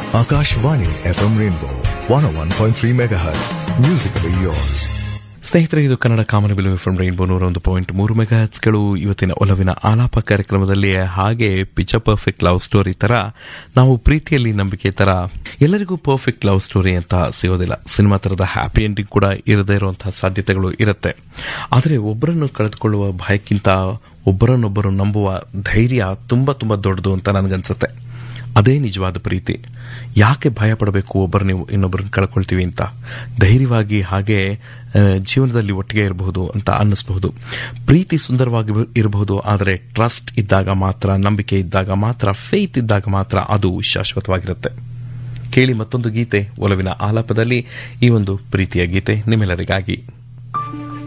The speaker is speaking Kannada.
Akashvani FM Rainbow 101.3 MHz. Musically yours. ಸ್ನೇಹಿತರೆ ಇದು ಕನ್ನಡ ಕಾಮನಬಿಲು ಎಫ್ ರೈನ್ಬೋ ನೂರ ಒಂದು ಪಾಯಿಂಟ್ ಮೂರು ಮೆಗಾಹೆಟ್ಸ್ಗಳು ಇವತ್ತಿನ ಒಲವಿನ ಆಲಾಪ ಕಾರ್ಯಕ್ರಮದಲ್ಲಿ ಹಾಗೆ ಪಿಚ ಪರ್ಫೆಕ್ಟ್ ಲವ್ ಸ್ಟೋರಿ ತರ ನಾವು ಪ್ರೀತಿಯಲ್ಲಿ ನಂಬಿಕೆ ತರ ಎಲ್ಲರಿಗೂ ಪರ್ಫೆಕ್ಟ್ ಲವ್ ಸ್ಟೋರಿ ಅಂತ ಸಿಗೋದಿಲ್ಲ ಸಿನಿಮಾ ತರದ ಹ್ಯಾಪಿ ಎಂಡಿಂಗ್ ಕೂಡ ಇರದೇ ಇರುವಂತಹ ಸಾಧ್ಯತೆಗಳು ಇರುತ್ತೆ ಆದರೆ ಒಬ್ಬರನ್ನು ಕಳೆದುಕೊಳ್ಳುವ ಭಯಕ್ಕಿಂತ ಒಬ್ಬರನ್ನೊಬ್ಬರು ನಂಬುವ ಧೈರ್ಯ ತುಂಬಾ ತುಂಬಾ ದೊಡ್ಡದು ಅಂತ ನನಗನ್ಸುತ್ತೆ ಅದೇ ನಿಜವಾದ ಪ್ರೀತಿ ಯಾಕೆ ಭಯ ಪಡಬೇಕು ಒಬ್ಬರು ನೀವು ಇನ್ನೊಬ್ಬರನ್ನ ಕಳ್ಕೊಳ್ತೀವಿ ಅಂತ ಧೈರ್ಯವಾಗಿ ಹಾಗೆ ಆ, ಜೀವನದಲ್ಲಿ ಒಟ್ಟಿಗೆ ಇರಬಹುದು ಅಂತ ಅನ್ನಿಸಬಹುದು ಪ್ರೀತಿ ಸುಂದರವಾಗಿ ಇರಬಹುದು ಆದರೆ ಟ್ರಸ್ಟ್ ಇದ್ದಾಗ ಮಾತ್ರ ನಂಬಿಕೆ ಇದ್ದಾಗ ಮಾತ್ರ ಫೇತ್ ಇದ್ದಾಗ ಮಾತ್ರ ಅದು ಶಾಶ್ವತವಾಗಿರುತ್ತೆ ಕೇಳಿ ಮತ್ತೊಂದು ಗೀತೆ ಒಲವಿನ ಆಲಾಪದಲ್ಲಿ ಈ ಒಂದು ಪ್ರೀತಿಯ ಗೀತೆ ನಿಮ್ಮೆಲ್ಲರಿಗಾಗಿ